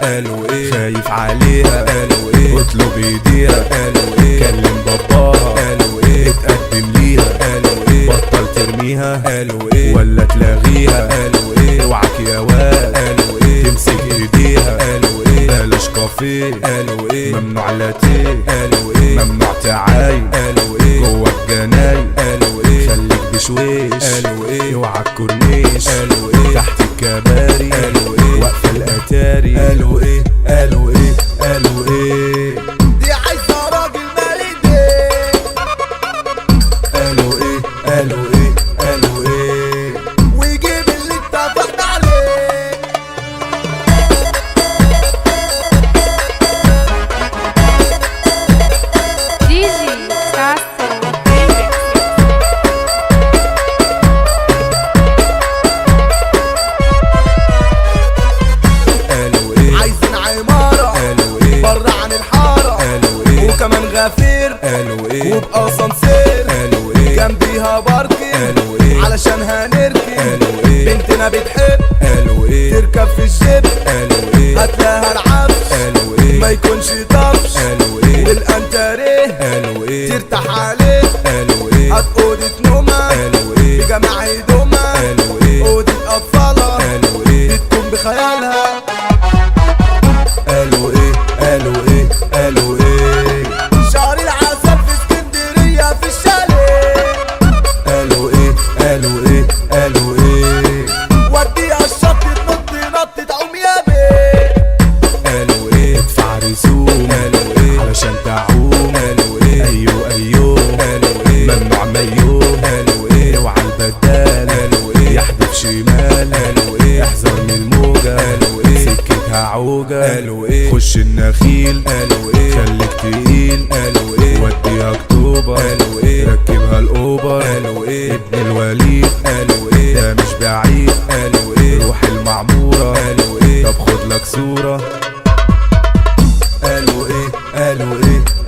قالوا ايه خايف عليها قالوا ايه اطلب ايديها قالوا ايه كلم باباها قالوا ايه اتقدم ليها قالوا ايه بطل ترميها قالوا ايه ولا تلاغيها قالوا ايه اوعك يا واد قالوا ايه تمسك ايديها قالوا ايه بلاش كافيه قالوا ايه ممنوع لاتيه قالوا ايه ممنوع تعاين قالوا ايه جوه الجناين قالوا ايه خليك بشويش قالوا ايه اوعى الكورنيش قالوا ايه تحت الكباري قالوا ايه واقفه الاتاري قالوا ايه قالوا ايه قالوا ايه دي عايزة راجل مالي دين قالوا ايه قالوا ايه قالوا ايه ويجيب اللي اتفقنا عليه Gigi Sasso Remix. قالوا ايه عايزين عمارة قالوا ايه بره عن الحارة قالوا ايه وكمان غفير قالوا ايه وبأسانسير قالوا ايه جنبيها باركن قالوا ايه علشان هنركن قالوا ايه بنتنا بتحب قالوا ايه تركب في الجيب قالوا ايه هتلاقيها العفش قالوا ايه ما يكونش طفش قالوا ايه والانتريه قالوا ايه ترتاح عليه قالوا ايه هات أوضة نومة قالوا ايه بجمع هدومها قالوا ايه أوضة أطفالها قالوا ايه بتكون بخيالها قالوا ايه قالوا ايه قالوا ايه شهر العسل في اسكندرية في الشاليه قالوا ايه قالوا ايه قالوا ايه وديها الشط تنط نط تعوم يا بيه قالوا ايه ادفع رسوم قالوا ايه علشان تعوم قالوا ايه ايوه ايوه قالوا ايه ممنوع ميوم قالوا ايه اوعى البدال قالوا ايه يحدف شمال قالوا ايه احذر من الموجة قالوا ايه سكتها عوجة قالوا ايه خش النخيل قالوا ايه خليك تقيل قالوا ايه وديها اكتوبر قالوا ايه ركبها الاوبر قالوا ايه ابن الوليد قالوا ايه ده مش بعيد قالوا ايه روح المعمورة قالوا ايه طب خد لك صورة قالوا ايه قالوا ايه